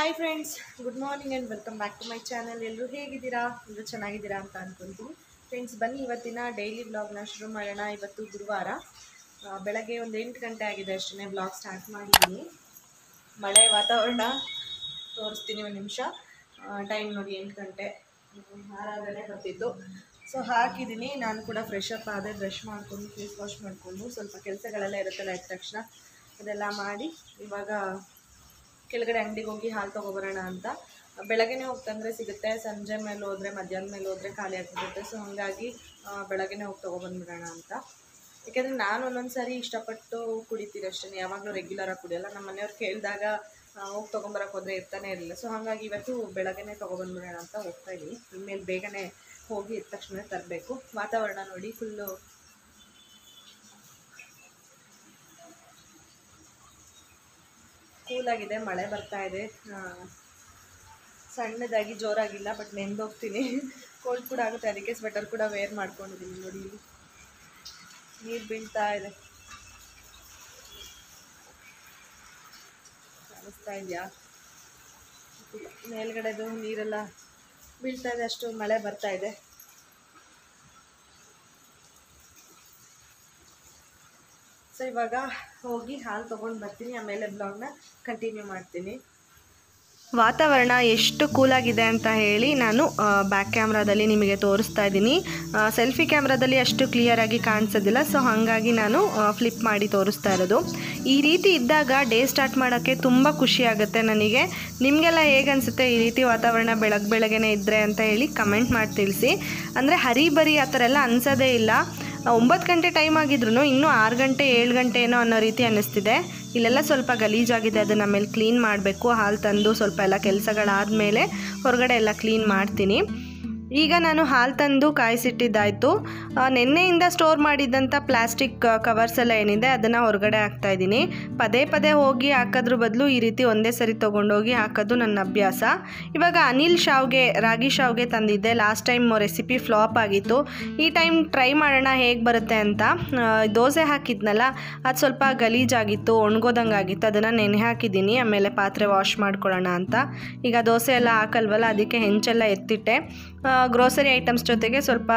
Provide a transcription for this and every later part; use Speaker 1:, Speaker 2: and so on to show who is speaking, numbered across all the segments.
Speaker 1: hi friends good morning and welcome back to my channel ಎಲ್ಲರೂ ಹೇಗಿದ್ದೀರಾ ಎಲ್ಲರೂ ಚೆನ್ನಾಗಿದ್ದೀರಾ ಅಂತ ಅಂದ್ಕೊತೀನಿ ಫ್ರೆಂಡ್ಸ್ ಬನ್ನಿ ಇವತ್ತಿನ ಡೈಲಿ ವ್ಲಾಗ್ನ ಶುರು ಮಾಡೋಣ ಇವತ್ತು ಗುರುವಾರ ಆ, ಬೆಳಗ್ಗೆ ಒಂದು ಎಂಟು ಗಂಟೆ ಆಗಿದೆ ಅಷ್ಟೇ ವ್ಲಾಗ್ ಸ್ಟಾರ್ಟ್ ಮಾಡಿದ್ದೀನಿ ಮಳೆ ವಾತಾವರಣ ತೋರಿಸ್ತೀನಿ ಒಂದು ನಿಮಿಷ ಟೈಮ್ ನೋಡಿ ಎಂಟು ಗಂಟೆ ಹ್ಮ್, ಆರಾಧನೆ ಬರ್ತಿತ್ತು ಸೊ ಹಾಕಿದ್ದೀನಿ ನಾನು ಕೂಡ ಫ್ರೆಶ್ ಅಪ್ ಆದೆ ಬ್ರಷ್ ಮಾಡಿಕೊಂಡು ಫೇಸ್ ವಾಶ್ ಮಾಡಿಕೊಂಡು ಸ್ವಲ್ಪ ಕೆಲಸಗಳೆಲ್ಲ ಇರುತ್ತಲ್ಲ ಎದ್ದ ತಕ್ಷಣ ಅದೆಲ್ಲ ಮಾಡಿ ಇವಾಗ ಕೆಳಗಡೆ ಅಂಗಡಿಗೆ ಹೋಗಿ ಹಾಲು ತೊಗೊಬರೋಣ ಅಂತ ಬೆಳಗ್ಗೆನೇ ಹೋಗಿ ತಂದರೆ ಸಿಗುತ್ತೆ ಸಂಜೆ ಮೇಲೆ ಹೋದರೆ ಮಧ್ಯಾಹ್ನ ಮೇಲೆ ಹೋದರೆ ಖಾಲಿ ಆಗ್ಬಿಡುತ್ತೆ ಸೊ ಹಾಗಾಗಿ ಆ, ಬೆಳಗ್ಗೆನೇ ಹೋಗಿ ತೊಗೊಬಂದ್ಬಿಡೋಣ ಅಂತ ಯಾಕೆಂದರೆ ನಾನು ಒಂದೊಂದು ಸಾರಿ ಇಷ್ಟಪಟ್ಟು ಕುಡಿತೀನಿ ಅಷ್ಟೇ ಯಾವಾಗಲೂ ರೆಗ್ಯುಲರಾಗಿ ಕುಡಿಯಲ್ಲ ನಮ್ಮ ಮನೆಯವ್ರು ಕೇಳಿದಾಗ ಹೋಗಿ ತೊಗೊಂಬರಕ್ಕೆ ಹೋದರೆ ಇರ್ತಾನೆ ಇರಲಿಲ್ಲ ಸೊ ಹಾಗಾಗಿ ಇವತ್ತು ಬೆಳಗ್ಗೆನೇ ತೊಗೊಬಂದ್ಬಿಡೋಣ ಅಂತ ಹೋಗ್ತಾ ಇದ್ದೀನಿ ಇನ್ಮೇಲೆ ಬೇಗನೆ ಹೋಗಿ ಎದ್ದ ತಕ್ಷಣ ತರಬೇಕು ವಾತಾವರಣ ನೋಡಿ ಫುಲ್ಲು ಕೂಲಾಗಿದೆ ಮಳೆ ಬರ್ತಾ ಇದೆ ಆ, ಸಣ್ಣದಾಗಿ ಜೋರಾಗಿಲ್ಲ ಬಟ್ ನೆಂದೋಗ್ತೀನಿ ಕೋಲ್ಡ್ ಕೂಡ ಆಗುತ್ತೆ ಅದಕ್ಕೆ ಸ್ವೆಟರ್ ಕೂಡ ವೇರ್ ಮಾಡ್ಕೊಂಡಿದ್ದೀನಿ ನೋಡಿ ಇಲ್ಲಿ ನೀರು ಬೀಳ್ತಾ ಇದೆ ಕಾಣಿಸ್ತಾ ಇದೆಯಾ ಮೇಲ್ಗಡೆದು ನೀರೆಲ್ಲ ಬೀಳ್ತಾ ಇದೆ ಅಷ್ಟು ಮಳೆ ಬರ್ತಾ ಇದೆ ಸೊ ಇವಾಗ ಹೋಗಿ ಹಾಲು ತೊಗೊಂಡು ಬರ್ತೀನಿ ಆಮೇಲೆ ಬ್ಲಾಗ್ನ ಕಂಟಿನ್ಯೂ ಮಾಡ್ತೀನಿ ವಾತಾವರಣ ಎಷ್ಟು ಕೂಲಾಗಿದೆ ಅಂತ ಹೇಳಿ ನಾನು ಬ್ಯಾಕ್ ಕ್ಯಾಮ್ರಾದಲ್ಲಿ ನಿಮಗೆ ತೋರಿಸ್ತಾ ಇದ್ದೀನಿ ಸೆಲ್ಫಿ ಕ್ಯಾಮ್ರಾದಲ್ಲಿ ಅಷ್ಟು ಕ್ಲಿಯರಾಗಿ ಕಾಣಿಸೋದಿಲ್ಲ ಸೊ ಹಾಗಾಗಿ ನಾನು ಫ್ಲಿಪ್ ಮಾಡಿ ತೋರಿಸ್ತಾ ಇರೋದು ಈ ರೀತಿ ಇದ್ದಾಗ ಡೇ ಸ್ಟಾರ್ಟ್ ಮಾಡೋಕ್ಕೆ ತುಂಬ ಖುಷಿ ಆಗುತ್ತೆ ನನಗೆ ನಿಮಗೆಲ್ಲ ಹೇಗೆ ಅನಿಸುತ್ತೆ ಈ ರೀತಿ ವಾತಾವರಣ ಬೆಳಗ್ಗೆ ಬೆಳಗ್ಗೆನೇ ಇದ್ದರೆ ಅಂತ ಹೇಳಿ ಕಮೆಂಟ್ ಮಾಡಿ ತಿಳಿಸಿ ಅಂದರೆ ಹರಿಬರಿ ಆ ಥರ ಎಲ್ಲ ಅನಿಸೋದೇ ಇಲ್ಲ ಒಂಬತ್ತು ಗಂಟೆ ಟೈಮ್ ಆಗಿದ್ರು ಇನ್ನೂ ಆರು ಗಂಟೆ ಏಳು ಗಂಟೆ ಏನೋ ಅನ್ನೋ ರೀತಿ ಅನ್ನಿಸ್ತಿದೆ ಇಲ್ಲೆಲ್ಲ ಸ್ವಲ್ಪ ಗಲೀಜಾಗಿದೆ ಅದನ್ನು ಆಮೇಲೆ ಕ್ಲೀನ್ ಮಾಡಬೇಕು ಹಾಲು ತಂದು ಸ್ವಲ್ಪ ಎಲ್ಲ ಕೆಲಸಗಳಾದಮೇಲೆ ಹೊರಗಡೆ ಎಲ್ಲ ಕ್ಲೀನ್ ಮಾಡ್ತೀನಿ ಈಗ ನಾನು ಹಾಲು ತಂದು ಕಾಯಿಸಿಟ್ಟಿದ್ದಾಯಿತು ಆ, ನಿನ್ನೆಯಿಂದ ಸ್ಟೋರ್ ಮಾಡಿದ್ದಂಥ ಪ್ಲಾಸ್ಟಿಕ್ ಕವರ್ಸ್ ಎಲ್ಲ ಏನಿದೆ ಅದನ್ನು ಹೊರಗಡೆ ಹಾಕ್ತಾ ಇದ್ದೀನಿ ಪದೇ ಪದೇ ಹೋಗಿ ಹಾಕೋದ್ರ ಬದಲು ಈ ರೀತಿ ಒಂದೇ ಸರಿ ತೊಗೊಂಡೋಗಿ ಹಾಕೋದು ನನ್ನ ಅಭ್ಯಾಸ ಇವಾಗ ಅನಿಲ್ ಶಾವ್ಗೆ ರಾಗಿ ಶಾವ್ಗೆ ತಂದಿದ್ದೆ ಲಾಸ್ಟ್ ಟೈಮ್ ರೆಸಿಪಿ ಫ್ಲಾಪ್ ಆಗಿತ್ತು ಈ ಟೈಮ್ ಟ್ರೈ ಮಾಡೋಣ ಹೇಗೆ ಬರುತ್ತೆ ಅಂತ ಆ, ದೋಸೆ ಹಾಕಿದ್ನಲ್ಲ ಅದು ಸ್ವಲ್ಪ ಗಲೀಜಾಗಿತ್ತು ಒಣಗೋದಂಗೆ ಆಗಿತ್ತು ಅದನ್ನು ನೆನೆ ಹಾಕಿದ್ದೀನಿ ಆಮೇಲೆ ಪಾತ್ರೆ ವಾಶ್ ಮಾಡ್ಕೊಳ್ಳೋಣ ಅಂತ ಈಗ ದೋಸೆ ಎಲ್ಲ ಹಾಕಲ್ವಲ್ಲ ಅದಕ್ಕೆ ಹೆಂಚೆಲ್ಲ ಎತ್ತಿಟ್ಟೆ ಗ್ರೋಸರಿ ಐಟಮ್ಸ್ ಜೊತೆಗೆ ಸ್ವಲ್ಪ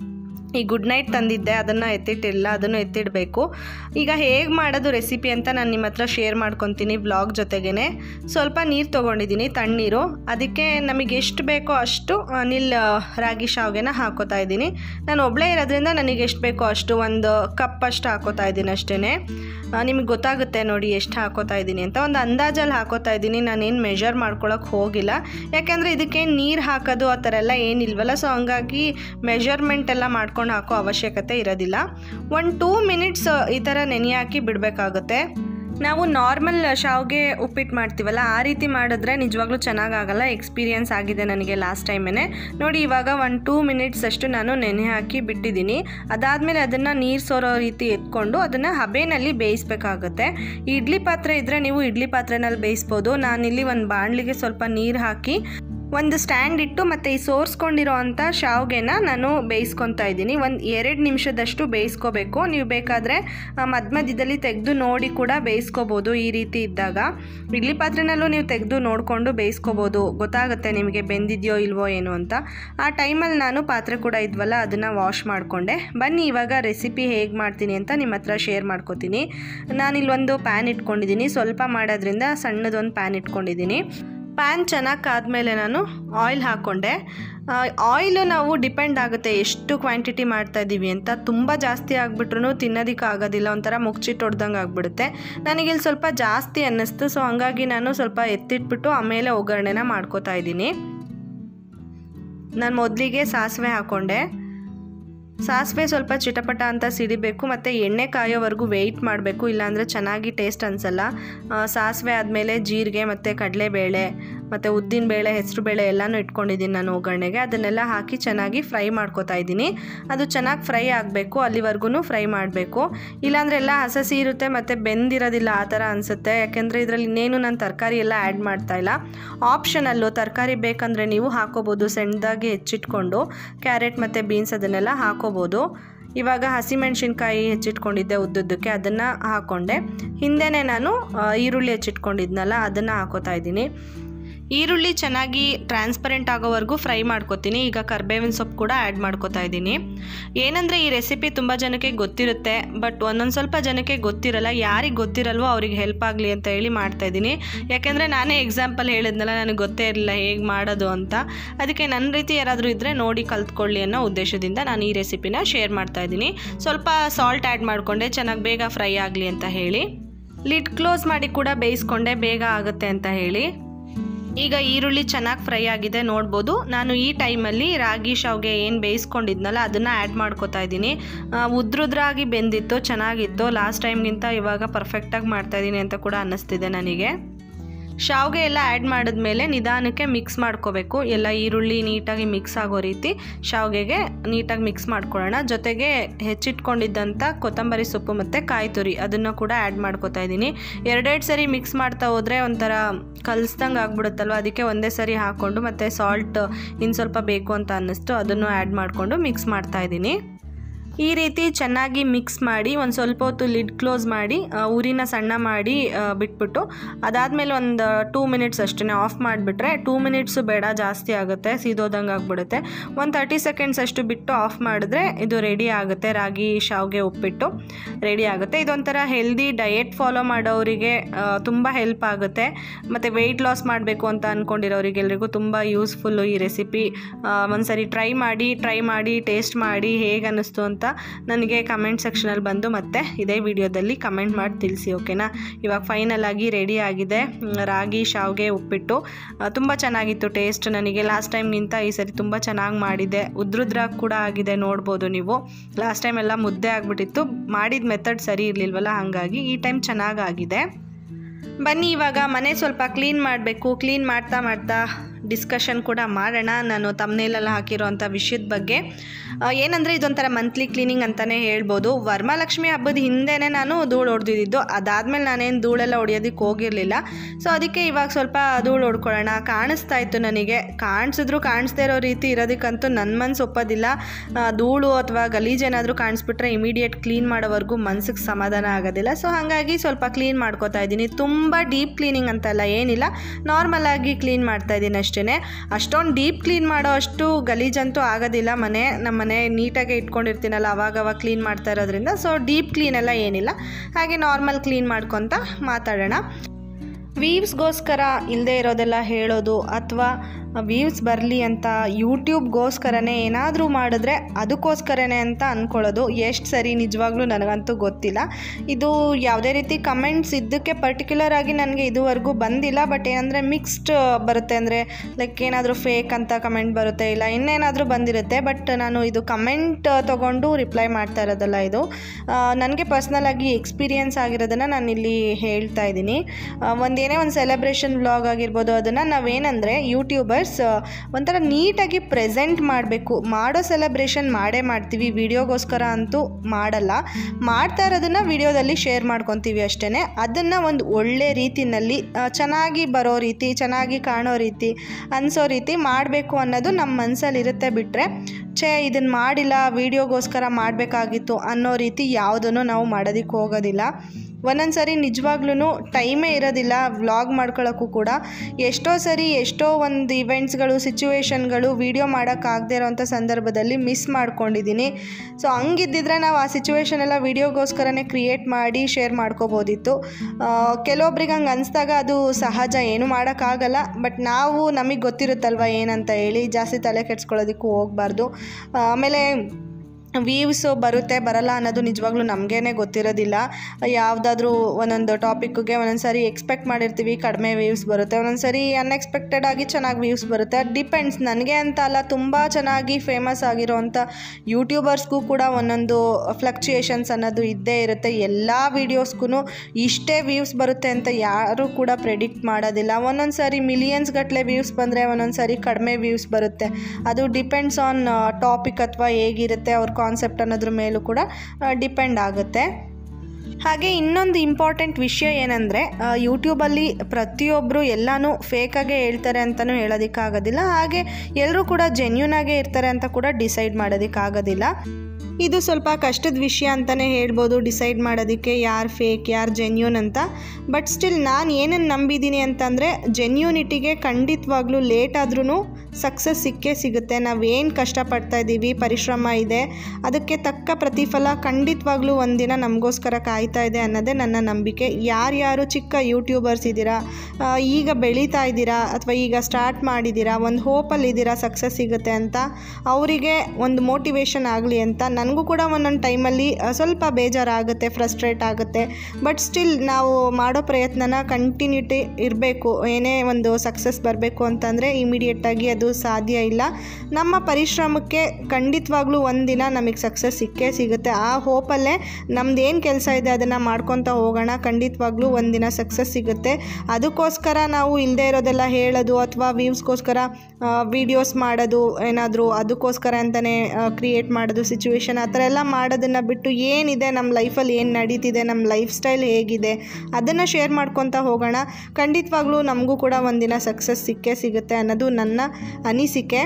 Speaker 1: ಈ ಗುಡ್ ನೈಟ್ ತಂದಿದ್ದೆ ಅದನ್ನು ಎತ್ತಿಟ್ಟಿಲ್ಲ ಅದನ್ನು ಎತ್ತಿಡಬೇಕು ಈಗ ಹೇಗೆ ಮಾಡೋದು ರೆಸಿಪಿ ಅಂತ ನಾನು ನಿಮ್ಮ ಹತ್ರ ಶೇರ್ ಮಾಡ್ಕೊತೀನಿ ವ್ಲಾಗ್ ಜೊತೆಗೇ ಸ್ವಲ್ಪ ನೀರು ತೊಗೊಂಡಿದ್ದೀನಿ ತಣ್ಣೀರು ಅದಕ್ಕೆ ನಮಗೆ ಎಷ್ಟು ಬೇಕೋ ಅಷ್ಟು ಅನಿಲ್ ರಾಗಿ ಶಾವ್ಗೆನ ಹಾಕೋತಾ ಇದ್ದೀನಿ ನಾನು ಒಬ್ಬಳೇ ಇರೋದ್ರಿಂದ ನನಗೆ ಎಷ್ಟು ಬೇಕೋ ಅಷ್ಟು ಒಂದು ಕಪ್ ಅಷ್ಟು ಹಾಕೋತಾ ಇದ್ದೀನಿ ಅಷ್ಟೇ ನಿಮಗೆ ಗೊತ್ತಾಗುತ್ತೆ ನೋಡಿ ಎಷ್ಟು ಹಾಕೋತಾ ಇದ್ದೀನಿ ಅಂತ ಒಂದು ಅಂದಾಜಲ್ಲಿ ಹಾಕೋತಾ ಇದ್ದೀನಿ ನಾನೇನು ಮೆಷರ್ ಮಾಡ್ಕೊಳಕ್ಕೆ ಹೋಗಿಲ್ಲ ಯಾಕೆಂದರೆ ಇದಕ್ಕೆ ನೀರು ಹಾಕೋದು ಆ ಥರ ಎಲ್ಲ ಏನಿಲ್ವಲ್ಲ ಸೊ ಹಂಗಾಗಿ ಮೆಷರ್ಮೆಂಟ್ ಎಲ್ಲ ಮಾಡ್ಕೊಂಡು ಹಾಕೋ ಅವಶ್ಯಕತೆ ಇರೋದಿಲ್ಲ ಒಂದು ಟೂ ಮಿನಿಟ್ಸ್ ಈ ಥರ ನೆನೆ ಹಾಕಿ ಬಿಡಬೇಕಾಗುತ್ತೆ ನಾವು ನಾರ್ಮಲ್ ಶಾವ್ಗೆ ಉಪ್ಪಿಟ್ಟು ಮಾಡ್ತೀವಲ್ಲ ಆ ರೀತಿ ಮಾಡಿದ್ರೆ ನಿಜವಾಗ್ಲೂ ಚೆನ್ನಾಗಾಗಲ್ಲ ಎಕ್ಸ್ಪೀರಿಯನ್ಸ್ ಆಗಿದೆ ನನಗೆ ಲಾಸ್ಟ್ ಟೈಮೇ ನೋಡಿ ಇವಾಗ ಒಂದು ಟೂ ಮಿನಿಟ್ಸ್ ಅಷ್ಟು ನಾನು ನೆನೆ ಹಾಕಿ ಬಿಟ್ಟಿದ್ದೀನಿ ಅದಾದಮೇಲೆ ಅದನ್ನು ನೀರು ಸೋರೋ ರೀತಿ ಎತ್ಕೊಂಡು ಅದನ್ನು ಹಬೆನಲ್ಲಿ ಬೇಯಿಸ್ಬೇಕಾಗುತ್ತೆ ಇಡ್ಲಿ ಪಾತ್ರೆ ಇದ್ದರೆ ನೀವು ಇಡ್ಲಿ ಪಾತ್ರೆನಲ್ಲಿ ಬೇಯಿಸ್ಬೋದು ನಾನಿಲ್ಲಿ ಒಂದು ಬಾಣಲಿಗೆ ಸ್ವಲ್ಪ ನೀರು ಹಾಕಿ ಒಂದು ಸ್ಟ್ಯಾಂಡ್ ಇಟ್ಟು ಮತ್ತು ಈ ಸೋರ್ಸ್ಕೊಂಡಿರೋ ಅಂಥ ಶಾವ್ಗೆನ ನಾನು ಬೇಯಿಸ್ಕೊತಾ ಇದ್ದೀನಿ ಒಂದು ಎರಡು ನಿಮಿಷದಷ್ಟು ಬೇಯಿಸ್ಕೋಬೇಕು ನೀವು ಬೇಕಾದರೆ ಮಧ್ಯ ಮಧ್ಯದಲ್ಲಿ ತೆಗೆದು ನೋಡಿ ಕೂಡ ಬೇಯಿಸ್ಕೋಬೋದು ಈ ರೀತಿ ಇದ್ದಾಗ ಇಡ್ಲಿ ಪಾತ್ರೆನಲ್ಲೂ ನೀವು ತೆಗೆದು ನೋಡಿಕೊಂಡು ಬೇಯಿಸ್ಕೋಬೋದು ಗೊತ್ತಾಗುತ್ತೆ ನಿಮಗೆ ಬೆಂದಿದೆಯೋ ಇಲ್ವೋ ಏನು ಅಂತ ಆ ಟೈಮಲ್ಲಿ ನಾನು ಪಾತ್ರೆ ಕೂಡ ಇದ್ವಲ್ಲ ಅದನ್ನು ವಾಶ್ ಮಾಡಿಕೊಂಡೆ ಬನ್ನಿ ಇವಾಗ ರೆಸಿಪಿ ಹೇಗೆ ಮಾಡ್ತೀನಿ ಅಂತ ನಿಮ್ಮ ಹತ್ರ ಶೇರ್ ಮಾಡ್ಕೋತೀನಿ ನಾನಿಲ್ಲೊಂದು ಪ್ಯಾನ್ ಇಟ್ಕೊಂಡಿದ್ದೀನಿ ಸ್ವಲ್ಪ ಮಾಡೋದ್ರಿಂದ ಸಣ್ಣದೊಂದು ಪ್ಯಾನ್ ಇಟ್ಕೊಂಡಿದ್ದೀನಿ ಪ್ಯಾನ್ ಚೆನ್ನಾಗಿ ಕಾದ್ಮೇಲೆ ನಾನು ಆಯಿಲ್ ಹಾಕ್ಕೊಂಡೆ ಆಯಿಲು ನಾವು ಡಿಪೆಂಡ್ ಆಗುತ್ತೆ ಎಷ್ಟು ಕ್ವಾಂಟಿಟಿ ಮಾಡ್ತಾ ಇದ್ದೀವಿ ಅಂತ ತುಂಬ ಜಾಸ್ತಿ ಆಗಿಬಿಟ್ರು ತಿನ್ನೋದಕ್ಕೆ ಆಗೋದಿಲ್ಲ ಒಂಥರ ಮುಚ್ಚಿಟ್ಟು ಹೊಡ್ದಂಗೆ ಆಗಿಬಿಡುತ್ತೆ ನನಗಿಲ್ಲಿ ಸ್ವಲ್ಪ ಜಾಸ್ತಿ ಅನ್ನಿಸ್ತು ಸೊ ಹಾಗಾಗಿ ನಾನು ಸ್ವಲ್ಪ ಎತ್ತಿಟ್ಬಿಟ್ಟು ಆಮೇಲೆ ಒಗ್ಗರಣೆನ ಮಾಡ್ಕೋತಾ ಇದ್ದೀನಿ ನಾನು ಮೊದಲಿಗೆ ಸಾಸಿವೆ ಹಾಕ್ಕೊಂಡೆ ಸಾಸಿವೆ ಸ್ವಲ್ಪ ಚಿಟಪಟ ಅಂತ ಸಿಡಿಬೇಕು ಮತ್ತು ಎಣ್ಣೆ ಕಾಯೋವರೆಗೂ ವೆಯ್ಟ್ ಮಾಡಬೇಕು ಇಲ್ಲಾಂದರೆ ಚೆನ್ನಾಗಿ ಟೇಸ್ಟ್ ಅನಿಸಲ್ಲ ಸಾಸಿವೆ ಆದಮೇಲೆ ಜೀರಿಗೆ ಮತ್ತು ಕಡಲೆಬೇಳೆ ಮತ್ತು ಉದ್ದಿನಬೇಳೆ ಹೆಸರುಬೇಳೆ ಎಲ್ಲನೂ ಇಟ್ಕೊಂಡಿದ್ದೀನಿ ನಾನು ಒಗ್ಗರಣೆಗೆ ಅದನ್ನೆಲ್ಲ ಹಾಕಿ ಚೆನ್ನಾಗಿ ಫ್ರೈ ಮಾಡ್ಕೊತಾ ಇದ್ದೀನಿ ಅದು ಚೆನ್ನಾಗಿ ಫ್ರೈ ಆಗಬೇಕು ಅಲ್ಲಿವರೆಗೂ ಫ್ರೈ ಮಾಡಬೇಕು ಇಲ್ಲಾಂದರೆ ಎಲ್ಲ ಹಸಸಿ ಇರುತ್ತೆ ಮತ್ತು ಬೆಂದಿರೋದಿಲ್ಲ ಆ ಥರ ಅನಿಸುತ್ತೆ ಯಾಕೆಂದರೆ ಇದರಲ್ಲಿ ಇನ್ನೇನು ನಾನು ತರಕಾರಿ ಎಲ್ಲ ಆ್ಯಡ್ ಮಾಡ್ತಾ ಇಲ್ಲ ಆಪ್ಷನಲ್ಲು ತರಕಾರಿ ಬೇಕಂದರೆ ನೀವು ಹಾಕೋಬೋದು ಸಣ್ಣದಾಗಿ ಹೆಚ್ಚಿಟ್ಕೊಂಡು ಕ್ಯಾರೆಟ್ ಮತ್ತು ಬೀನ್ಸ್ ಅದನ್ನೆಲ್ಲ ಹಾಕೋಬೋದು ಇವಾಗ ಹಸಿಮೆಣ್ಸಿನ್ಕಾಯಿ ಹೆಚ್ಚಿಟ್ಕೊಂಡಿದ್ದೆ ಉದ್ದುದ್ದಕ್ಕೆ ಅದನ್ನು ಹಾಕ್ಕೊಂಡೆ ಹಿಂದೆನೇ ನಾನು ಆ, ಈರುಳ್ಳಿ ಹೆಚ್ಚಿಟ್ಕೊಂಡಿದ್ನಲ್ಲ ಅದನ್ನು ಹಾಕೋತಾ ಇದ್ದೀನಿ ಈರುಳ್ಳಿ ಚೆನ್ನಾಗಿ ಟ್ರಾನ್ಸ್ಪರೆಂಟ್ ಆಗೋವರೆಗೂ ಫ್ರೈ ಮಾಡ್ಕೊತೀನಿ ಈಗ ಕರ್ಬೇವಿನ ಸೊಪ್ಪು ಕೂಡ ಆ್ಯಡ್ ಮಾಡ್ಕೊತಾ ಇದ್ದೀನಿ ಏನಂದರೆ ಈ ರೆಸಿಪಿ ತುಂಬ ಜನಕ್ಕೆ ಗೊತ್ತಿರುತ್ತೆ ಬಟ್ ಒಂದೊಂದು ಸ್ವಲ್ಪ ಜನಕ್ಕೆ ಗೊತ್ತಿರಲ್ಲ ಯಾರಿಗೆ ಗೊತ್ತಿರಲ್ವೋ ಅವ್ರಿಗೆ ಹೆಲ್ಪ್ ಆಗಲಿ ಅಂತ ಹೇಳಿ ಮಾಡ್ತಾ ಇದ್ದೀನಿ ಯಾಕೆಂದರೆ ನಾನೇ ಎಕ್ಸಾಂಪಲ್ ಹೇಳಿದ್ನಲ್ಲ ನನಗೆ ಗೊತ್ತೇ ಇರಲಿಲ್ಲ ಹೇಗೆ ಮಾಡೋದು ಅಂತ ಅದಕ್ಕೆ ನನ್ನ ರೀತಿ ಯಾರಾದರೂ ಇದ್ದರೆ ನೋಡಿ ಕಲ್ತ್ಕೊಳ್ಳಿ ಅನ್ನೋ ಉದ್ದೇಶದಿಂದ ನಾನು ಈ ರೆಸಿಪಿನ ಶೇರ್ ಮಾಡ್ತಾ ಇದ್ದೀನಿ ಸ್ವಲ್ಪ ಸಾಲ್ಟ್ ಆ್ಯಡ್ ಮಾಡಿಕೊಂಡೆ ಚೆನ್ನಾಗಿ ಬೇಗ ಫ್ರೈ ಆಗಲಿ ಅಂತ ಹೇಳಿ ಲಿಡ್ ಕ್ಲೋಸ್ ಮಾಡಿ ಕೂಡ ಬೇಯಿಸ್ಕೊಂಡೆ ಬೇಗ ಆಗುತ್ತೆ ಅಂತ ಹೇಳಿ ಈಗ ಈರುಳ್ಳಿ ಚೆನ್ನಾಗಿ ಫ್ರೈ ಆಗಿದೆ ನೋಡ್ಬೋದು ನಾನು ಈ ಟೈಮಲ್ಲಿ ರಾಗಿ ಶಾವ್ಗೆ ಏನು ಬೇಯಿಸ್ಕೊಂಡಿದ್ನಲ್ಲ ಅದನ್ನು ಆ್ಯಡ್ ಮಾಡ್ಕೋತಾ ಇದ್ದೀನಿ ಉದ್ರುದ್ರಾಗಿ ಬೆಂದಿತ್ತು ಚೆನ್ನಾಗಿತ್ತು ಲಾಸ್ಟ್ ಟೈಮ್ಗಿಂತ ಇವಾಗ ಪರ್ಫೆಕ್ಟಾಗಿ ಮಾಡ್ತಾಯಿದ್ದೀನಿ ಅಂತ ಕೂಡ ಅನ್ನಿಸ್ತಿದೆ ನನಗೆ ಶಾವ್ಗೆ ಎಲ್ಲ ಆ್ಯಡ್ ಮಾಡಿದ್ಮೇಲೆ ನಿಧಾನಕ್ಕೆ ಮಿಕ್ಸ್ ಮಾಡ್ಕೋಬೇಕು ಎಲ್ಲ ಈರುಳ್ಳಿ ನೀಟಾಗಿ ಮಿಕ್ಸ್ ಆಗೋ ರೀತಿ ಶಾವ್ಗೆಗೆ ನೀಟಾಗಿ ಮಿಕ್ಸ್ ಮಾಡ್ಕೊಳ್ಳೋಣ ಜೊತೆಗೆ ಹೆಚ್ಚಿಟ್ಕೊಂಡಿದ್ದಂಥ ಕೊತ್ತಂಬರಿ ಸೊಪ್ಪು ಮತ್ತು ಕಾಯಿ ತುರಿ ಅದನ್ನು ಕೂಡ ಆ್ಯಡ್ ಮಾಡ್ಕೋತಾ ಇದ್ದೀನಿ ಎರಡೆರಡು ಸರಿ ಮಿಕ್ಸ್ ಮಾಡ್ತಾ ಹೋದರೆ ಒಂಥರ ಕಲಿಸ್ದಂಗೆ ಆಗ್ಬಿಡುತ್ತಲ್ವ ಅದಕ್ಕೆ ಒಂದೇ ಸರಿ ಹಾಕ್ಕೊಂಡು ಮತ್ತು ಸಾಲ್ಟ್ ಇನ್ನು ಸ್ವಲ್ಪ ಬೇಕು ಅಂತ ಅನ್ನಿಸ್ತು ಅದನ್ನು ಆ್ಯಡ್ ಮಾಡಿಕೊಂಡು ಮಿಕ್ಸ್ ಮಾಡ್ತಾ ಇದ್ದೀನಿ ಈ ರೀತಿ ಚೆನ್ನಾಗಿ ಮಿಕ್ಸ್ ಮಾಡಿ ಒಂದು ಸ್ವಲ್ಪ ಹೊತ್ತು ಲಿಡ್ ಕ್ಲೋಸ್ ಮಾಡಿ ಆ, ಉರಿನ ಸಣ್ಣ ಮಾಡಿ ಆ, ಬಿಟ್ಬಿಟ್ಟು ಅದಾದಮೇಲೆ ಒಂದು ಟೂ ಮಿನಿಟ್ಸ್ ಅಷ್ಟೇ ಆಫ್ ಮಾಡಿಬಿಟ್ರೆ ಟೂ ಮಿನಿಟ್ಸು ಬೇಡ ಜಾಸ್ತಿ ಆಗುತ್ತೆ ಸೀದೋದಂಗೆ ಆಗಿಬಿಡುತ್ತೆ ಒಂದು ತರ್ಟಿ ಸೆಕೆಂಡ್ಸ್ ಅಷ್ಟು ಬಿಟ್ಟು ಆಫ್ ಮಾಡಿದ್ರೆ ಇದು ರೆಡಿ ಆಗುತ್ತೆ ರಾಗಿ ಶಾವ್ಗೆ ಉಪ್ಪಿಟ್ಟು ರೆಡಿ ಆಗುತ್ತೆ ಇದೊಂಥರ ಹೆಲ್ದಿ ಡಯೆಟ್ ಫಾಲೋ ಮಾಡೋರಿಗೆ ತುಂಬ ಹೆಲ್ಪ್ ಆಗುತ್ತೆ ಮತ್ತು ವೆಯ್ಟ್ ಲಾಸ್ ಮಾಡಬೇಕು ಅಂತ ಅಂದ್ಕೊಂಡಿರೋರಿಗೆಲ್ರಿಗೂ ತುಂಬ ಯೂಸ್ಫುಲ್ಲು ಈ ರೆಸಿಪಿ ಒಂದ್ಸರಿ ಟ್ರೈ ಮಾಡಿ ಟ್ರೈ ಮಾಡಿ ಟೇಸ್ಟ್ ಮಾಡಿ ಹೇಗೆ ಅನ್ನಿಸ್ತು ಅಂತ ನನಗೆ ಕಮೆಂಟ್ ಸೆಕ್ಷನಲ್ಲಿ ಬಂದು ಮತ್ತೆ ಇದೇ ವಿಡಿಯೋದಲ್ಲಿ ಕಮೆಂಟ್ ಮಾಡಿ ತಿಳಿಸಿ ಓಕೆನಾ ಇವಾಗ ಫೈನಲ್ ಆಗಿ ರೆಡಿ ಆಗಿದೆ ಮ್, ರಾಗಿ ಶಾವ್ಗೆ ಉಪ್ಪಿಟ್ಟು ತುಂಬ ಚೆನ್ನಾಗಿತ್ತು ಟೇಸ್ಟ್ ನನಗೆ ಲಾಸ್ಟ್ ಟೈಮ್ಗಿಂತ ಈ ಸರಿ ತುಂಬ ಚೆನ್ನಾಗಿ ಮಾಡಿದೆ ಉದ್ರುದ್ರಾಗಿ ಕೂಡ ಆಗಿದೆ ನೋಡ್ಬೋದು ನೀವು ಲಾಸ್ಟ್ ಟೈಮ್ ಎಲ್ಲ ಮುದ್ದೆ ಆಗಿಬಿಟ್ಟಿತ್ತು ಮಾಡಿದ ಮೆಥಡ್ ಸರಿ ಇರಲಿಲ್ವಲ್ಲ ಹಾಗಾಗಿ ಈ ಟೈಮ್ ಚೆನ್ನಾಗಾಗಿದೆ ಬನ್ನಿ ಇವಾಗ ಮನೆ ಸ್ವಲ್ಪ ಕ್ಲೀನ್ ಮಾಡಬೇಕು ಕ್ಲೀನ್ ಮಾಡ್ತಾ ಮಾಡ್ತಾ ಡಿಸ್ಕಷನ್ ಕೂಡ ಮಾಡೋಣ ನಾನು ತಮ್ಮನೇಲೆಲ್ಲ ಹಾಕಿರೋಂಥ ವಿಷಯದ ಬಗ್ಗೆ ಏನಂದರೆ ಇದೊಂಥರ ಮಂತ್ಲಿ ಕ್ಲೀನಿಂಗ್ ಅಂತಲೇ ಹೇಳ್ಬೋದು ವರಮಹಾಲಕ್ಷ್ಮಿ ಹಬ್ಬದ ಹಿಂದೆನೇ ನಾನು ಧೂಳು ಹೊಡೆದಿದ್ದು ಅದಾದಮೇಲೆ ನಾನೇನು ಧೂಳೆಲ್ಲ ಹೊಡಿಯೋದಕ್ಕೆ ಹೋಗಿರಲಿಲ್ಲ ಸೊ ಅದಕ್ಕೆ ಇವಾಗ ಸ್ವಲ್ಪ ಧೂಳು ಹೊಡ್ಕೊಳ್ಳೋಣ ಕಾಣಿಸ್ತಾ ಇತ್ತು ನನಗೆ ಕಾಣಿಸಿದ್ರು ಕಾಣಿಸ್ದೇ ಇರೋ ರೀತಿ ಇರೋದಕ್ಕಂತೂ ನನ್ನ ಮನ್ಸು ಒಪ್ಪೋದಿಲ್ಲ ಆ, ಧೂಳು ಅಥವಾ ಗಲೀಜೇನಾದರೂ ಕಾಣಿಸ್ಬಿಟ್ರೆ ಇಮಿಡಿಯೇಟ್ ಕ್ಲೀನ್ ಮಾಡೋವರೆಗೂ ಮನ್ಸಿಗೆ ಸಮಾಧಾನ ಆಗೋದಿಲ್ಲ ಸೊ ಹಾಗಾಗಿ ಸ್ವಲ್ಪ ಕ್ಲೀನ್ ಮಾಡ್ಕೋತಾ ಇದ್ದೀನಿ ತುಂಬ ಡೀಪ್ ಕ್ಲೀನಿಂಗ್ ಅಂತಲ್ಲ ಏನಿಲ್ಲ ನಾರ್ಮಲ್ ಆಗಿ ಕ್ಲೀನ್ ಮಾಡ್ತಾ ಇದ್ದೀನಿ ಅಷ್ಟೇ ಅಷ್ಟೊಂದು ಡೀಪ್ ಕ್ಲೀನ್ ಮಾಡೋ ಅಷ್ಟು ಗಲೀಜಂತೂ ಆಗೋದಿಲ್ಲ ಮನೆ ನಮ್ಮ ಮನೆ ನೀಟಾಗಿ ಇಟ್ಕೊಂಡಿರ್ತೀನಲ್ಲ ಅವಾಗ ಅವಾಗ ಕ್ಲೀನ್ ಮಾಡ್ತಾ ಇರೋದ್ರಿಂದ ಸೊ ಡೀಪ್ ಕ್ಲೀನ್ ಎಲ್ಲ ಏನಿಲ್ಲ ಹಾಗೆ ನಾರ್ಮಲ್ ಕ್ಲೀನ್ ಮಾಡ್ಕೊತ ಮಾತಾಡೋಣ ವೀವ್ಸ್ಗೋಸ್ಕರ ಇಲ್ಲದೆ ಇರೋದೆಲ್ಲ ಹೇಳೋದು ಅಥವಾ ವ್ಯೂಸ್ ಬರಲಿ ಅಂತ ಯೂಟ್ಯೂಬ್ಗೋಸ್ಕರನೇ ಏನಾದರೂ ಮಾಡಿದ್ರೆ ಅದಕ್ಕೋಸ್ಕರನೇ ಅಂತ ಅಂದ್ಕೊಳ್ಳೋದು ಎಷ್ಟು ಸರಿ ನಿಜವಾಗ್ಲೂ ನನಗಂತೂ ಗೊತ್ತಿಲ್ಲ ಇದು ಯಾವುದೇ ರೀತಿ ಕಮೆಂಟ್ಸ್ ಇದ್ದಕ್ಕೆ ಪರ್ಟಿಕ್ಯುಲರ್ ಆಗಿ ನನಗೆ ಇದುವರೆಗೂ ಬಂದಿಲ್ಲ ಬಟ್ ಏನಂದರೆ ಮಿಕ್ಸ್ಡ್ ಬರುತ್ತೆ ಅಂದರೆ ಲೈಕ್ ಏನಾದರೂ ಫೇಕ್ ಅಂತ ಕಮೆಂಟ್ ಬರುತ್ತೆ ಇಲ್ಲ ಇನ್ನೇನಾದರೂ ಬಂದಿರುತ್ತೆ ಬಟ್ ನಾನು ಇದು ಕಮೆಂಟ್ ತೊಗೊಂಡು ರಿಪ್ಲೈ ಮಾಡ್ತಾ ಇರೋದಲ್ಲ ಇದು ನನಗೆ ಪರ್ಸ್ನಲಾಗಿ ಎಕ್ಸ್ಪೀರಿಯನ್ಸ್ ಆಗಿರೋದನ್ನು ನಾನು ಇಲ್ಲಿ ಹೇಳ್ತಾ ಇದ್ದೀನಿ ಒಂದೇನೇ ಒಂದು ಸೆಲೆಬ್ರೇಷನ್ ವ್ಲಾಗ್ ಆಗಿರ್ಬೋದು ಅದನ್ನು ನಾವೇನಂದರೆ ಯೂಟ್ಯೂಬರ್ಸ್ ಒಂಥರ ನೀಟಾಗಿ ಪ್ರೆಸೆಂಟ್ ಮಾಡಬೇಕು ಮಾಡೋ ಸೆಲೆಬ್ರೇಷನ್ ಮಾಡೇ ಮಾಡ್ತೀವಿ ವಿಡಿಯೋಗೋಸ್ಕರ ಅಂತೂ ಮಾಡಲ್ಲ ಮಾಡ್ತಾ ಇರೋದನ್ನು ವಿಡಿಯೋದಲ್ಲಿ ಶೇರ್ ಮಾಡ್ಕೊತೀವಿ ಅಷ್ಟೇ ಅದನ್ನು ಒಂದು ಒಳ್ಳೆ ರೀತಿನಲ್ಲಿ ಆ, ಚೆನ್ನಾಗಿ ಬರೋ ರೀತಿ ಚೆನ್ನಾಗಿ ಕಾಣೋ ರೀತಿ ಅನಿಸೋ ರೀತಿ ಮಾಡಬೇಕು ಅನ್ನೋದು ನಮ್ಮ ಮನಸ್ಸಲ್ಲಿ ಇರುತ್ತೆ ಬಿಟ್ಟರೆ ಛೇ ಇದನ್ನು ಮಾಡಿಲ್ಲ ವಿಡಿಯೋಗೋಸ್ಕರ ಮಾಡಬೇಕಾಗಿತ್ತು ಅನ್ನೋ ರೀತಿ ಯಾವುದನ್ನು ನಾವು ಮಾಡೋದಕ್ಕೆ ಹೋಗೋದಿಲ್ಲ ಒಂದೊಂದು ಸರಿ ನಿಜವಾಗ್ಲೂ ಟೈಮೇ ಇರೋದಿಲ್ಲ ವ್ಲಾಗ್ ಮಾಡ್ಕೊಳ್ಳೋಕ್ಕೂ ಕೂಡ ಎಷ್ಟೋ ಸರಿ ಎಷ್ಟೋ ಒಂದು ಇವೆಂಟ್ಸ್ಗಳು ಸಿಚುವೇಶನ್ಗಳು ವೀಡಿಯೋ ಮಾಡೋಕ್ಕಾಗದೇ ಇರೋಂಥ ಸಂದರ್ಭದಲ್ಲಿ ಮಿಸ್ ಮಾಡ್ಕೊಂಡಿದ್ದೀನಿ ಸೊ ಹಂಗಿದ್ದಿದ್ರೆ ನಾವು ಆ ಸಿಚುವೇಶನ್ ಎಲ್ಲ ವೀಡಿಯೋಗೋಸ್ಕರನೇ ಕ್ರಿಯೇಟ್ ಮಾಡಿ ಶೇರ್ ಮಾಡ್ಕೋಬೋದಿತ್ತು ಕೆಲವೊಬ್ರಿಗೆ ಹಂಗೆ ಅನಿಸ್ದಾಗ ಅದು ಸಹಜ ಏನು ಮಾಡೋಕ್ಕಾಗಲ್ಲ ಬಟ್ ನಾವು ನಮಗೆ ಗೊತ್ತಿರುತ್ತಲ್ವ ಏನಂತ ಹೇಳಿ ಜಾಸ್ತಿ ತಲೆ ಕೆಡ್ಸ್ಕೊಳ್ಳೋದಕ್ಕೂ ಹೋಗಬಾರ್ದು ಆಮೇಲೆ ವ್ಯೂವ್ಸು ಬರುತ್ತೆ ಬರಲ್ಲ ಅನ್ನೋದು ನಿಜವಾಗ್ಲೂ ನಮಗೇ ಗೊತ್ತಿರೋದಿಲ್ಲ ಯಾವುದಾದ್ರೂ ಒಂದೊಂದು ಟಾಪಿಕ್ಗೆ ಒಂದೊಂದು ಸಾರಿ ಎಕ್ಸ್ಪೆಕ್ಟ್ ಮಾಡಿರ್ತೀವಿ ಕಡಿಮೆ ವ್ಯೂಸ್ ಬರುತ್ತೆ ಒಂದೊಂದು ಸಾರಿ ಅನ್ಎಕ್ಸ್ಪೆಕ್ಟೆಡ್ ಆಗಿ ಚೆನ್ನಾಗಿ ವ್ಯೂಸ್ ಬರುತ್ತೆ ಅದು ಡಿಪೆಂಡ್ಸ್ ನನಗೆ ಅಂತ ಅಲ್ಲ ತುಂಬ ಚೆನ್ನಾಗಿ ಫೇಮಸ್ ಆಗಿರೋವಂಥ ಯೂಟ್ಯೂಬರ್ಸ್ಗೂ ಕೂಡ ಒಂದೊಂದು ಫ್ಲಕ್ಚುಯೇಷನ್ಸ್ ಅನ್ನೋದು ಇದ್ದೇ ಇರುತ್ತೆ ಎಲ್ಲ ವೀಡಿಯೋಸ್ಗೂ ಇಷ್ಟೇ ವ್ಯೂಸ್ ಬರುತ್ತೆ ಅಂತ ಯಾರೂ ಕೂಡ ಪ್ರೆಡಿಕ್ಟ್ ಮಾಡೋದಿಲ್ಲ ಒಂದೊಂದು ಸಾರಿ ಮಿಲಿಯನ್ಸ್ ಗಟ್ಟಲೆ ವ್ಯೂಸ್ ಬಂದರೆ ಒಂದೊಂದು ಸಾರಿ ಕಡಿಮೆ ವ್ಯೂಸ್ ಬರುತ್ತೆ ಅದು ಡಿಪೆಂಡ್ಸ್ ಆನ್ ಟಾಪಿಕ್ ಅಥವಾ ಹೇಗಿರುತ್ತೆ ಅವ್ರ ಕಾನ್ಸೆಪ್ಟ್ ಅನ್ನೋದ್ರ ಮೇಲೂ ಕೂಡ ಡಿಪೆಂಡ್ ಆಗುತ್ತೆ ಹಾಗೆ ಇನ್ನೊಂದು ಇಂಪಾರ್ಟೆಂಟ್ ವಿಷಯ ಏನಂದರೆ ಯೂಟ್ಯೂಬಲ್ಲಿ ಪ್ರತಿಯೊಬ್ಬರು ಎಲ್ಲನೂ ಫೇಕಾಗೇ ಹೇಳ್ತಾರೆ ಅಂತಲೂ ಹೇಳೋದಕ್ಕಾಗೋದಿಲ್ಲ ಹಾಗೆ ಎಲ್ಲರೂ ಕೂಡ ಜೆನ್ಯೂನ್ ಆಗೇ ಇರ್ತಾರೆ ಅಂತ ಕೂಡ ಡಿಸೈಡ್ ಮಾಡೋದಕ್ಕಾಗೋದಿಲ್ಲ ಇದು ಸ್ವಲ್ಪ ಕಷ್ಟದ ವಿಷಯ ಅಂತಲೇ ಹೇಳ್ಬೋದು ಡಿಸೈಡ್ ಮಾಡೋದಕ್ಕೆ ಯಾರು ಫೇಕ್ ಯಾರು ಜೆನ್ಯೂನ್ ಅಂತ ಬಟ್ ಸ್ಟಿಲ್ ನಾನು ಏನನ್ನು ನಂಬಿದ್ದೀನಿ ಅಂತಂದರೆ ಜೆನ್ಯೂನಿಟಿಗೆ ಖಂಡಿತವಾಗ್ಲೂ ಲೇಟ್ ಆದ್ರೂ ಸಕ್ಸಸ್ ಸಿಕ್ಕೇ ಸಿಗುತ್ತೆ ನಾವೇನು ಕಷ್ಟಪಡ್ತಾ ಇದ್ದೀವಿ ಪರಿಶ್ರಮ ಇದೆ ಅದಕ್ಕೆ ತಕ್ಕ ಪ್ರತಿಫಲ ಖಂಡಿತವಾಗ್ಲೂ ಒಂದಿನ ನಮಗೋಸ್ಕರ ಕಾಯ್ತಾ ಇದೆ ಅನ್ನೋದೇ ನನ್ನ ನಂಬಿಕೆ ಯಾರ್ಯಾರು ಚಿಕ್ಕ ಯೂಟ್ಯೂಬರ್ಸ್ ಇದ್ದೀರಾ ಆ, ಈಗ ಬೆಳೀತಾ ಇದ್ದೀರಾ ಅಥವಾ ಈಗ ಸ್ಟಾರ್ಟ್ ಮಾಡಿದ್ದೀರಾ ಒಂದು ಹೋಪಲ್ಲಿದ್ದೀರಾ ಸಕ್ಸಸ್ ಸಿಗುತ್ತೆ ಅಂತ ಅವರಿಗೆ ಒಂದು ಮೋಟಿವೇಶನ್ ಆಗಲಿ ಅಂತ ನನಗೂ ಕೂಡ ಒಂದೊಂದು ಟೈಮಲ್ಲಿ ಸ್ವಲ್ಪ ಬೇಜಾರಾಗುತ್ತೆ ಫ್ರಸ್ಟ್ರೇಟ್ ಆಗುತ್ತೆ ಬಟ್ ಸ್ಟಿಲ್ ನಾವು ಮಾಡೋ ಪ್ರಯತ್ನನ ಕಂಟಿನ್ಯೂಟಿ ಇರಬೇಕು ಏನೇ ಒಂದು ಸಕ್ಸಸ್ ಬರಬೇಕು ಅಂತಂದರೆ ಇಮಿಡಿಯೇಟಾಗಿ ಅದು ಸಾಧ್ಯ ಇಲ್ಲ ನಮ್ಮ ಪರಿಶ್ರಮಕ್ಕೆ ಖಂಡಿತವಾಗ್ಲೂ ಒಂದಿನ ನಮಗೆ ಸಕ್ಸಸ್ ಸಿಕ್ಕೇ ಸಿಗುತ್ತೆ ಆ ಹೋಪಲ್ಲೇ ನಮ್ದು ಏನು ಕೆಲಸ ಇದೆ ಅದನ್ನು ಮಾಡ್ಕೊತ ಹೋಗೋಣ ಖಂಡಿತವಾಗ್ಲೂ ಒಂದಿನ ಸಕ್ಸಸ್ ಸಿಗುತ್ತೆ ಅದಕ್ಕೋಸ್ಕರ ನಾವು ಇಲ್ಲದೆ ಇರೋದೆಲ್ಲ ಹೇಳೋದು ಅಥವಾ ವ್ಯೂಸ್ಗೋಸ್ಕರ ವೀಡಿಯೋಸ್ ಮಾಡೋದು ಏನಾದರೂ ಅದಕ್ಕೋಸ್ಕರ ಅಂತಲೇ ಕ್ರಿಯೇಟ್ ಮಾಡೋದು ಸಿಚುವೇಶನ್ ಆ ಥರ ಎಲ್ಲ ಮಾಡೋದನ್ನು ಬಿಟ್ಟು ಏನಿದೆ ನಮ್ಮ ಲೈಫಲ್ಲಿ ಏನು ನಡೀತಿದೆ ನಮ್ಮ ಲೈಫ್ ಸ್ಟೈಲ್ ಹೇಗಿದೆ ಅದನ್ನು ಶೇರ್ ಮಾಡ್ಕೊತ ಹೋಗೋಣ ಖಂಡಿತವಾಗ್ಲೂ ನಮಗೂ ಕೂಡ ಒಂದಿನ ಸಕ್ಸಸ್ ಸಿಕ್ಕೇ ಸಿಗುತ್ತೆ ಅನ್ನೋದು ನನ್ನ ಅನಿಸಿಕೆ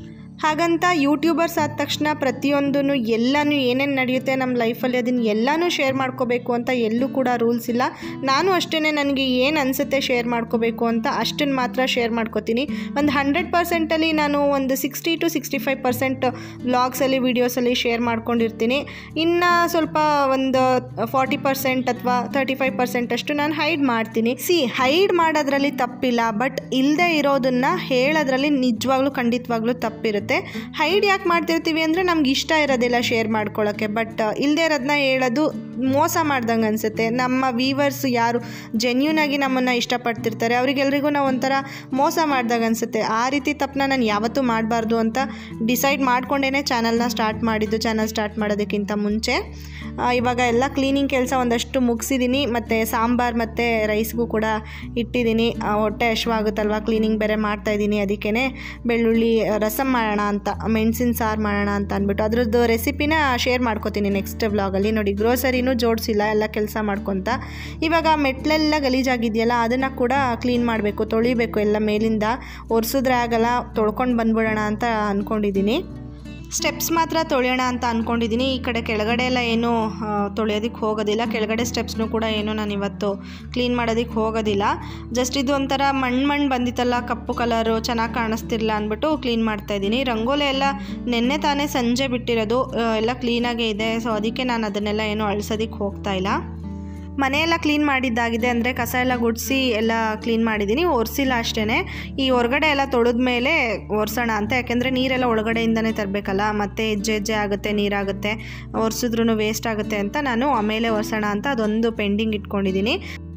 Speaker 1: ಹಾಗಂತ ಯೂಟ್ಯೂಬರ್ಸ್ ಆದ ತಕ್ಷಣ ಪ್ರತಿಯೊಂದೂ ಎಲ್ಲನೂ ಏನೇನು ನಡೆಯುತ್ತೆ ನಮ್ಮ ಲೈಫಲ್ಲಿ ಅದನ್ನು ಎಲ್ಲನೂ ಶೇರ್ ಮಾಡ್ಕೋಬೇಕು ಅಂತ ಎಲ್ಲೂ ಕೂಡ ರೂಲ್ಸ್ ಇಲ್ಲ ನಾನು ಅಷ್ಟೇ ನನಗೆ ಏನು ಅನಿಸುತ್ತೆ ಶೇರ್ ಮಾಡ್ಕೋಬೇಕು ಅಂತ ಅಷ್ಟನ್ನು ಮಾತ್ರ ಶೇರ್ ಮಾಡ್ಕೋತೀನಿ ಒಂದು ಹಂಡ್ರೆಡ್ ಪರ್ಸೆಂಟಲ್ಲಿ ನಾನು ಒಂದು sixty to sixty five percent ವ್ಲಾಗ್ಸಲ್ಲಿ ವೀಡಿಯೋಸಲ್ಲಿ ಶೇರ್ ಮಾಡ್ಕೊಂಡಿರ್ತೀನಿ ಇನ್ನು ಸ್ವಲ್ಪ ಒಂದು ಫಾರ್ಟಿ ಪರ್ಸೆಂಟ್ ಅಥವಾ ತರ್ಟಿ ಫೈವ್ ಪರ್ಸೆಂಟ್ ಅಷ್ಟು ನಾನು ಹೈಡ್ ಮಾಡ್ತೀನಿ ಸಿ ಹೈಡ್ ಮಾಡೋದ್ರಲ್ಲಿ ತಪ್ಪಿಲ್ಲ ಬಟ್ ಇಲ್ಲದೆ ಇರೋದನ್ನು ಹೇಳೋದ್ರಲ್ಲಿ ನಿಜವಾಗ್ಲೂ ಖಂಡಿತವಾಗ್ಲೂ ತಪ್ಪಿರುತ್ತೆ ಹೈಡ್ ಯಾಕೆ ಮಾಡ್ತಿರ್ತೀವಿ ಅಂದರೆ ನಮ್ಗೆ ಇಷ್ಟ ಇರೋದಿಲ್ಲ ಶೇರ್ ಮಾಡ್ಕೊಳ್ಳೋಕ್ಕೆ ಬಟ್ ಇಲ್ಲದೆ ಇರೋದನ್ನ ಹೇಳೋದು ಮೋಸ ಮಾಡ್ದಂಗೆ ಅನಿಸುತ್ತೆ ನಮ್ಮ ವೀವರ್ಸ್ ಯಾರು ಜೆನ್ಯೂನ್ ಆಗಿ ನಮ್ಮನ್ನು ಇಷ್ಟಪಡ್ತಿರ್ತಾರೆ ಅವರಿಗೆಲ್ರಿಗೂ ನಾವು ಒಂಥರ ಮೋಸ ಮಾಡ್ದಾಗ ಅನಿಸುತ್ತೆ ಆ ರೀತಿ ತಪ್ಪನ್ನ ನಾನು ಯಾವತ್ತೂ ಮಾಡಬಾರ್ದು ಅಂತ ಡಿಸೈಡ್ ಮಾಡ್ಕೊಂಡೇ ಚಾನಲ್ನ ಸ್ಟಾರ್ಟ್ ಮಾಡಿದ್ದು ಚಾನಲ್ ಸ್ಟಾರ್ಟ್ ಮಾಡೋದಕ್ಕಿಂತ ಮುಂಚೆ ಆ, ಇವಾಗ ಎಲ್ಲ ಕ್ಲೀನಿಂಗ್ ಕೆಲಸ ಒಂದಷ್ಟು ಮುಗಿಸಿದ್ದೀನಿ ಮತ್ತು ಸಾಂಬಾರು ಮತ್ತು ರೈಸ್ಗೂ ಕೂಡ ಇಟ್ಟಿದ್ದೀನಿ ಆ, ಹೊಟ್ಟೆ ಹಶ್ವಾಗುತ್ತಲ್ವ ಕ್ಲೀನಿಂಗ್ ಬೇರೆ ಮಾಡ್ತಾಯಿದ್ದೀನಿ ಅದಕ್ಕೇ ಬೆಳ್ಳುಳ್ಳಿ ರಸಮ್ ಮಾಡೋಣ ಅಂತ ಮೆಣಸಿನ ಸಾರು ಮಾಡೋಣ ಅಂತ ಅಂದ್ಬಿಟ್ಟು ಅದ್ರದ್ದು ರೆಸಿಪಿನ ಶೇರ್ ಮಾಡ್ಕೋತೀನಿ ನೆಕ್ಸ್ಟ್ ವ್ಲಾಗಲ್ಲಿ ನೋಡಿ ಗ್ರೋಸರಿನೂ ಜೋಡಿಸಿಲ್ಲ ಎಲ್ಲ ಕೆಲಸ ಮಾಡ್ಕೊತ ಇವಾಗ ಮೆಟ್ಲೆಲ್ಲ ಗಲೀಜಾಗಿದೆಯಲ್ಲ ಅದನ್ನು ಕೂಡ ಕ್ಲೀನ್ ಮಾಡಬೇಕು ತೊಳಿಬೇಕು ಎಲ್ಲ ಮೇಲಿಂದ ಒರೆಸಿದ್ರೆ ಆಗಲ್ಲ ತೊಳ್ಕೊಂಡು ಬಂದ್ಬಿಡೋಣ ಅಂತ ಅಂದ್ಕೊಂಡಿದ್ದೀನಿ ಸ್ಟೆಪ್ಸ್ ಮಾತ್ರ ತೊಳೆಯೋಣ ಅಂತ ಅಂದ್ಕೊಂಡಿದ್ದೀನಿ ಈ ಕಡೆ ಕೆಳಗಡೆ ಎಲ್ಲ ಏನೂ ತೊಳೆಯೋದಕ್ಕೆ ಹೋಗೋದಿಲ್ಲ ಕೆಳಗಡೆ ಸ್ಟೆಪ್ಸ್ನೂ ಕೂಡ ಏನೂ ನಾನು ಇವತ್ತು ಕ್ಲೀನ್ ಮಾಡೋದಕ್ಕೆ ಹೋಗೋದಿಲ್ಲ ಜಸ್ಟ್ ಇದು ಒಂಥರ ಮಣ್ಣು ಮಣ್ಣು ಬಂದಿತ್ತಲ್ಲ ಕಪ್ಪು ಕಲರು ಚೆನ್ನಾಗಿ ಕಾಣಿಸ್ತಿರಲ್ಲ ಅಂದ್ಬಿಟ್ಟು ಕ್ಲೀನ್ ಮಾಡ್ತಾಯಿದ್ದೀನಿ ರಂಗೋಲಿ ಎಲ್ಲ ನಿನ್ನೆ ತಾನೇ ಸಂಜೆ ಬಿಟ್ಟಿರೋದು ಆ, ಎಲ್ಲ ಕ್ಲೀನಾಗೇ ಇದೆ ಸೊ ಅದಕ್ಕೆ ನಾನು ಅದನ್ನೆಲ್ಲ ಏನೂ ಅಳಿಸೋದಕ್ಕೆ ಹೋಗ್ತಾ ಇಲ್ಲ ಮನೆಯೆಲ್ಲ ಕ್ಲೀನ್ ಮಾಡಿದ್ದಾಗಿದೆ ಅಂದರೆ ಕಸ ಎಲ್ಲ ಗುಡಿಸಿ ಎಲ್ಲ ಕ್ಲೀನ್ ಮಾಡಿದ್ದೀನಿ ಒರೆಸಿಲ್ಲ ಅಷ್ಟೇ ಈ ಹೊರಗಡೆ ಎಲ್ಲ ತೊಳೆದ ಮೇಲೆ ಒರೆಸೋಣ ಅಂತ ಯಾಕೆಂದರೆ ನೀರೆಲ್ಲ ಒಳಗಡೆಯಿಂದನೇ ತರಬೇಕಲ್ಲ ಮತ್ತೆ ಹೆಜ್ಜೆ ಹೆಜ್ಜೆ ಆಗುತ್ತೆ ನೀರಾಗುತ್ತೆ ಒರೆಸಿದ್ರೂ ವೇಸ್ಟ್ ಆಗುತ್ತೆ ಅಂತ ನಾನು ಆಮೇಲೆ ಒರೆಸೋಣ ಅಂತ ಅದೊಂದು ಪೆಂಡಿಂಗ್ ಇಟ್ಕೊಂಡಿದ್ದೀನಿ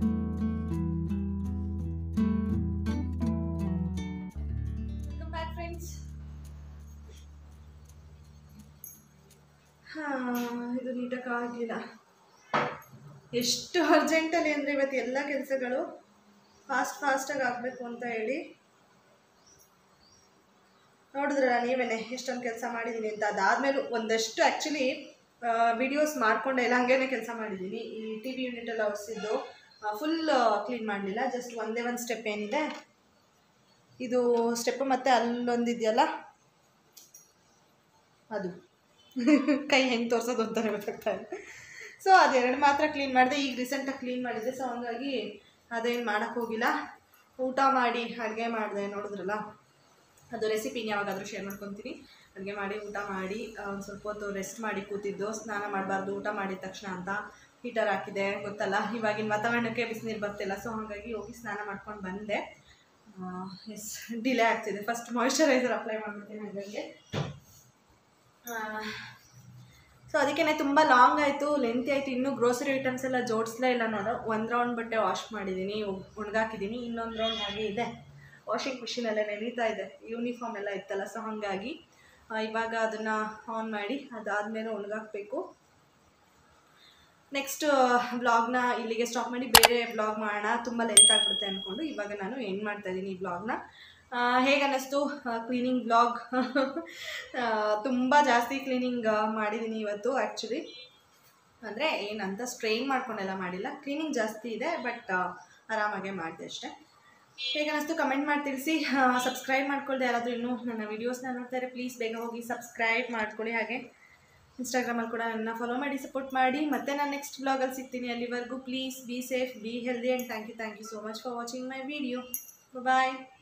Speaker 1: ಇದು ನೀಟಾಗಿ ಆಗಲಿಲ್ಲ ಎಷ್ಟು ಅರ್ಜೆಂಟಲ್ಲಿ ಅಂದರೆ ಇವತ್ತು ಎಲ್ಲ ಕೆಲಸಗಳು ಫಾಸ್ಟ್ ಫಾಸ್ಟಾಗಿ ಆಗಬೇಕು ಅಂತ ಹೇಳಿ ನೋಡಿದ್ರಲ್ಲ ನೀವೇನೆ ಎಷ್ಟೊಂದು ಕೆಲಸ ಮಾಡಿದ್ದೀನಿ ಅಂತ ಅದಾದಮೇಲೂ ಒಂದಷ್ಟು ಆ್ಯಕ್ಚುಲಿ ವಿಡಿಯೋಸ್ ಮಾಡ್ಕೊಂಡೆ ಇಲ್ಲ ಹಾಗೇನೆ ಕೆಲಸ ಮಾಡಿದ್ದೀನಿ ಈ ಟಿ ವಿ ಯೂನಿಟ್ ಎಲ್ಲ ಒರೆಸಿದ್ದು ಫುಲ್ ಕ್ಲೀನ್ ಮಾಡಲಿಲ್ಲ ಜಸ್ಟ್ ಒಂದೇ ಒಂದು ಸ್ಟೆಪ್ ಏನಿದೆ ಇದು ಸ್ಟೆಪ್ ಮತ್ತು ಅಲ್ಲೊಂದಿದೆಯಲ್ಲ ಅದು ಕೈ ಹೆಂಗೆ ತೋರ್ಸೋದು ಅಂತಾನೆ ಗೊತ್ತಾಗ್ತಾ ಇಲ್ಲ ಸೊ ಅದೆರಡು ಮಾತ್ರ ಕ್ಲೀನ್ ಮಾಡಿದೆ ಈಗ ರೀಸೆಂಟಾಗಿ ಕ್ಲೀನ್ ಮಾಡಿದ್ದೆ ಸೊ ಹಂಗಾಗಿ ಅದೇನು ಮಾಡೋಕ್ಕೆ ಹೋಗಿಲ್ಲ ಊಟ ಮಾಡಿ ಅಡುಗೆ ಮಾಡಿದೆ ನೋಡಿದ್ರಲ್ಲ ಅದು ರೆಸಿಪಿನ ಯಾವಾಗಾದರೂ ಶೇರ್ ಮಾಡ್ಕೊತೀನಿ ಅಡುಗೆ ಮಾಡಿ ಊಟ ಮಾಡಿ ಒಂದು ಸ್ವಲ್ಪ ಹೊತ್ತು ರೆಸ್ಟ್ ಮಾಡಿ ಕೂತಿದ್ದು ಸ್ನಾನ ಮಾಡಬಾರ್ದು ಊಟ ಮಾಡಿದ ತಕ್ಷಣ ಅಂತ ಹೀಟರ್ ಹಾಕಿದೆ ಗೊತ್ತಲ್ಲ ಇವಾಗಿನ ವಾತಾವರಣಕ್ಕೆ ಬಿಸಿನೀರು ಬರ್ತಿಲ್ಲ ಸೊ ಹಾಗಾಗಿ ಹೋಗಿ ಸ್ನಾನ ಮಾಡ್ಕೊಂಡು ಬಂದೆ ಎಸ್ ಡಿಲೇ ಆಗ್ತಿದೆ ಫಸ್ಟ್ ಮಾಯ್ಶ್ಚರೈಸರ್ ಅಪ್ಲೈ ಮಾಡ್ಬಿಡ್ತೀನಿ ಹಾಗಾಗಿ ಸೊ ಅದಕ್ಕೆ ತುಂಬ ಲಾಂಗ್ ಆಯಿತು ಲೆಂತಿ ಆಯಿತು ಇನ್ನೂ ಗ್ರೋಸರಿ ಐಟಮ್ಸ್ ಎಲ್ಲ ಜೋಡಿಸ್ಲೇ ಇಲ್ಲ ನೋಡು ಒಂದು ರೌಂಡ್ ಬಟ್ಟೆ ವಾಶ್ ಮಾಡಿದ್ದೀನಿ ಒಣಗಾಕಿದ್ದೀನಿ ಇನ್ನೊಂದು ರೌಂಡ್ ಹಾಗೆ ಇದೆ ವಾಷಿಂಗ್ ಮಿಷಿನಲ್ಲೇ ನೆನೀತಾ ಇದೆ ಯೂನಿಫಾರ್ಮ್ ಎಲ್ಲ ಇತ್ತಲ್ಲ ಸೊ ಹಾಗಾಗಿ ಆ, ಇವಾಗ ಅದನ್ನು ಆನ್ ಮಾಡಿ ಅದಾದಮೇಲೆ ಒಣಗಾಕಬೇಕು ನೆಕ್ಸ್ಟ್ ಬ್ಲಾಗ್ನ ಇಲ್ಲಿಗೆ ಸ್ಟಾಪ್ ಮಾಡಿ ಬೇರೆ ಬ್ಲಾಗ್ ಮಾಡೋಣ ತುಂಬ ಲೆಂತ್ ಆಗಿಬಿಡುತ್ತೆ ಅಂದ್ಕೊಂಡು ಇವಾಗ ನಾನು ಎಂಡ್ ಮಾಡ್ತಾ ಇದ್ದೀನಿ ಈ ಬ್ಲಾಗ್ನ ಹೇಗೆ ಅನ್ನಿಸ್ತು ಕ್ಲೀನಿಂಗ್ ಬ್ಲಾಗ್ ತುಂಬ ಜಾಸ್ತಿ ಕ್ಲೀನಿಂಗ್ ಮಾಡಿದ್ದೀನಿ ಇವತ್ತು ಆ್ಯಕ್ಚುಲಿ ಅಂದರೆ ಏನಂತ ಸ್ಟ್ರೈನ್ ಮಾಡ್ಕೊಂಡೆಲ್ಲ ಮಾಡಿಲ್ಲ ಕ್ಲೀನಿಂಗ್ ಜಾಸ್ತಿ ಇದೆ ಬಟ್ ಆರಾಮಾಗೆ ಮಾಡಿದೆ ಅಷ್ಟೇ ಹೇಗೆ ಅನ್ನಿಸ್ತು ಕಮೆಂಟ್ ಮಾಡಿ ತಿಳಿಸಿ ಸಬ್ಸ್ಕ್ರೈಬ್ ಮಾಡ್ಕೊಳ್ದೆ ಯಾರಾದರೂ ಇನ್ನೂ ನನ್ನ ವೀಡಿಯೋಸ್ನ ನೋಡ್ತಾರೆ ಪ್ಲೀಸ್ ಬೇಗ ಹೋಗಿ ಸಬ್ಸ್ಕ್ರೈಬ್ ಮಾಡ್ಕೊಳ್ಳಿ ಹಾಗೆ ಇನ್ಸ್ಟಾಗ್ರಾಮಲ್ಲಿ ಕೂಡ ನನ್ನ ಫಾಲೋ ಮಾಡಿ ಸಪೋರ್ಟ್ ಮಾಡಿ ಮತ್ತೆ ನಾನು ನೆಕ್ಸ್ಟ್ ಬ್ಲಾಗಲ್ಲಿ ಸಿಗ್ತೀನಿ ಅಲ್ಲಿವರೆಗೂ please be safe be healthy and thank you thank you so much for watching my video bye